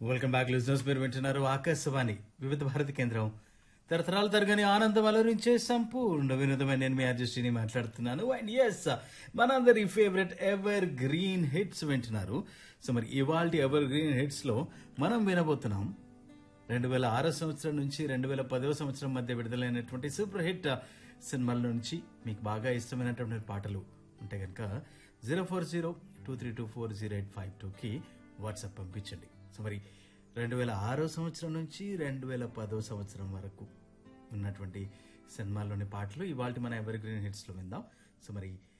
welcome back listeners మీరు వింటున్నారు ఆకాశవాణి వివిధ భారతి కేంద్రం తరతరాలు తరగని ఆనందం అలరించే సంపూర్ణ వినోదమైన నేను మీ అడ్జస్ట్ని మాట్లాడుతున్నాను అండ్ ఎస్ మనందరి ఫేవరెట్ ఎవర్ గ్రీన్ హిట్స్ వింటున్నారు సో మరి ఇవాళ ఎవర్ గ్రీన్ హిట్స్ లో మనం వినబోతున్నాం రెండు వేల ఆరో సంవత్సరం నుంచి రెండు వేల పదవ సంవత్సరం మధ్య విడుదలైనటువంటి సూపర్ హిట్ సినిమాల నుంచి మీకు బాగా ఇష్టమైనటువంటి పాటలు ఉంటే కనుక zero four zero two three two four zero eight five టూకి వాట్సాప్ పంపించండి సో మరి రెండు వేల ఆరో సంవత్సరం నుంచి రెండు వేల పదో సంవత్సరం వరకు ఉన్నటువంటి సినిమాల్లోని పాటలు ఇవాళ మన ఎవర్ గ్రీన్ హిట్స్లో విందాం సో మరి